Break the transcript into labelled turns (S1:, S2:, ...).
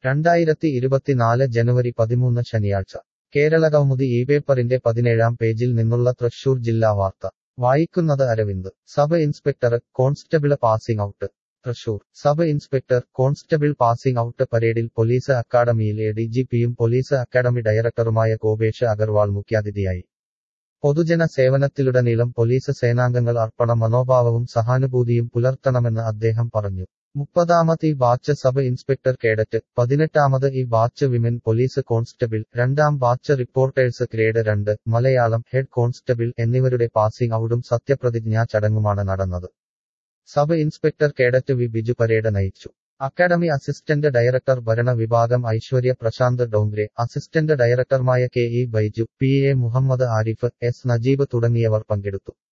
S1: രണ്ടായിരത്തി ഇരുപത്തിനാല് ജനുവരി പതിമൂന്ന് ശനിയാഴ്ച കേരളകൗമുദി ഈ പേപ്പറിന്റെ പതിനേഴാം പേജിൽ നിന്നുള്ള തൃശൂർ ജില്ലാ വാർത്ത വായിക്കുന്നത് Aravind sub inspector constable passing out Thrissur sub inspector constable passing out പരേഡിൽ പോലീസ് അക്കാഡമിയിൽ എ ഡി ജി പിയും പോലീസ് അക്കാഡമി ഡയറക്ടറുമായ ഗോപേഷ് അഗർവാൾ മുഖ്യാതിഥിയായി പൊതുജന സേവനത്തിലുടനീളം പോലീസ് സേനാംഗങ്ങൾ അർപ്പണ മനോഭാവവും സഹാനുഭൂതിയും പുലർത്തണമെന്ന് അദ്ദേഹം പറഞ്ഞു മുപ്പതാമത് ഈ ബാച്ച് സബ് ഇൻസ്പെക്ടർ കേഡറ്റ് പതിനെട്ടാമത് ഈ ബാച്ച് വിമൻ പോലീസ് കോൺസ്റ്റബിൾ രണ്ടാം ബാച്ച് റിപ്പോർട്ടേഴ്സ് ഗ്രേഡ് രണ്ട് മലയാളം ഹെഡ് കോൺസ്റ്റബിൾ എന്നിവരുടെ പാസിംഗ് ഔട്ടും സത്യപ്രതിജ്ഞാ ചടങ്ങുമാണ് നടന്നത് sub inspector cadet V Biju parade നയിച്ചു അക്കാഡമി അസിസ്റ്റന്റ് ഡയറക്ടർ ഭരണ വിഭാഗം ഐശ്വര്യ പ്രശാന്ത് ഡോങ്രെ അസിസ്റ്റന്റ് ഡയറക്ടർമായ K E Baiju P A Muhammad Arif S Najeeb തുടങ്ങിയവർ പങ്കെടുത്തു